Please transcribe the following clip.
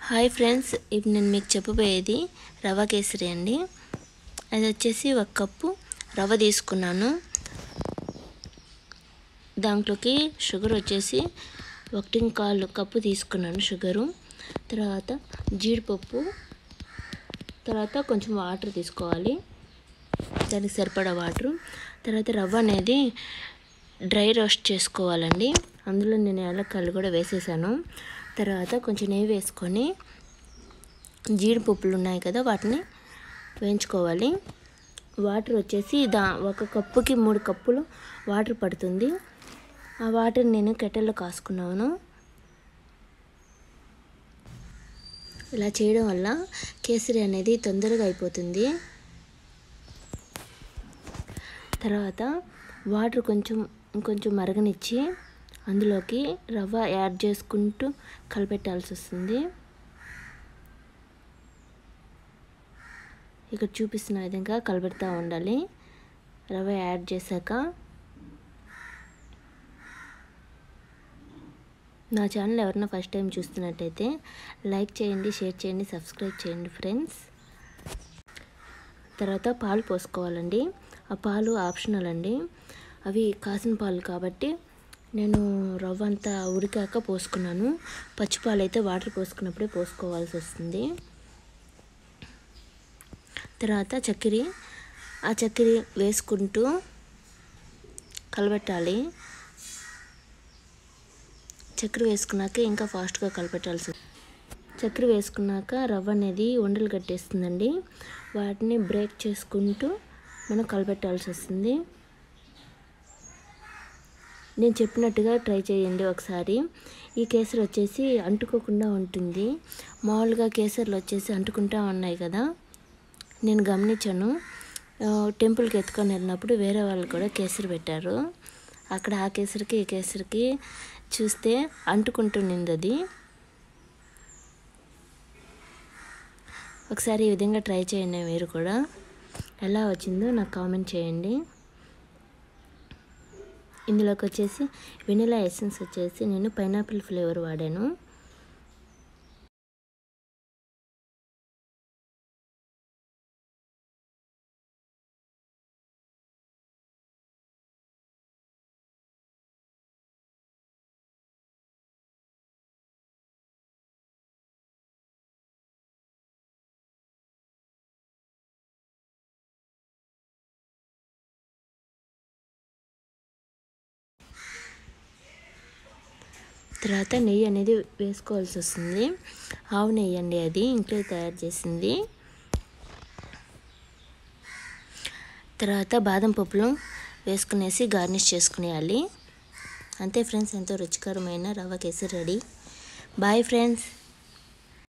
hi friends ఇప్పుడు నేను మీకు చెప్పబోయేది రవ్వ కేసరి అండి అది వచ్చేసి ఒక కప్పు రవ్వ తీసుకున్నాను దాంట్లోకి షుగర్ వచ్చేసి ఒకటి కాలు కప్పు తీసుకున్నాను షుగరు తర్వాత జీడిపప్పు తర్వాత కొంచెం వాటర్ తీసుకోవాలి దానికి సరిపడా వాటరు తర్వాత రవ్వ అనేది డ్రై రోస్ట్ చేసుకోవాలండి అందులో నేను యాలక్కలు కూడా వేసేసాను తర్వాత కొంచెం నెయ్యి వేసుకొని జీడిపప్పులు ఉన్నాయి కదా వాటిని వేయించుకోవాలి వాటర్ వచ్చేసి దా ఒక కప్పుకి మూడు కప్పులు వాటర్ పడుతుంది ఆ వాటర్ నేను కెటల్లో కాసుకున్నాను ఇలా చేయడం వల్ల కేసరి అనేది తొందరగా అయిపోతుంది తర్వాత వాటర్ కొంచెం ఇంకొంచెం మరగనిచ్చి అందులోకి రవ్వ యాడ్ చేసుకుంటూ కలిపెట్టాల్సి వస్తుంది ఇక్కడ చూపిస్తున్న విధంగా కలబెడతా ఉండాలి రవ్వ యాడ్ చేశాక నా ఛానల్ ఎవరైనా ఫస్ట్ టైం చూస్తున్నట్టయితే లైక్ చేయండి షేర్ చేయండి సబ్స్క్రైబ్ చేయండి ఫ్రెండ్స్ తర్వాత పాలు పోసుకోవాలండి ఆ పాలు ఆప్షనల్ అండి అవి కాసిన పాలు కాబట్టి నేను రవ్వ అంతా ఉడికాక పోసుకున్నాను పచ్చిపాలు అయితే వాటర్ పోసుకున్నప్పుడే పోసుకోవాల్సి వస్తుంది తర్వాత చక్కెర ఆ చక్కెర వేసుకుంటూ కలబెట్టాలి చక్కెర వేసుకున్నాక ఇంకా ఫాస్ట్గా కలపెట్టాల్సి చక్కెర వేసుకున్నాక రవ్వ అనేది ఉండలు కట్టేస్తుందండి వాటిని బ్రేక్ చేసుకుంటూ మనం కలపెట్టాల్సి వస్తుంది నేను చెప్పినట్టుగా ట్రై చేయండి ఒకసారి ఈ కేసరి వచ్చేసి అంటుకోకుండా ఉంటుంది మామూలుగా కేసర్లు వచ్చేసి అంటుకుంటా ఉన్నాయి కదా నేను గమనించాను టెంపుల్కి ఎత్తుకొని వెళ్ళినప్పుడు వేరే వాళ్ళు కూడా కేసరి పెట్టారు అక్కడ ఆ కేసరికి ఈ కేసరికి చూస్తే అంటుకుంటునింది అది ఒకసారి ఈ విధంగా ట్రై చేయండి మీరు కూడా ఎలా వచ్చిందో నాకు కామెంట్ చేయండి ఇందులోకి వచ్చేసి వెనిలా ఎసెన్స్ వచ్చేసి నేను పైనాపిల్ ఫ్లేవర్ వాడాను తర్వాత నెయ్యి అనేది వేసుకోవాల్సి వస్తుంది ఆవు నెయ్యి అండి అది ఇంట్లో తయారు చేసింది తర్వాత బాదం పప్పులు వేసుకునేసి గార్నిష్ చేసుకునేయాలి అంతే ఫ్రెండ్స్ ఎంతో రుచికరమైన రవ్వ కేసరి రెడీ బాయ్ ఫ్రెండ్స్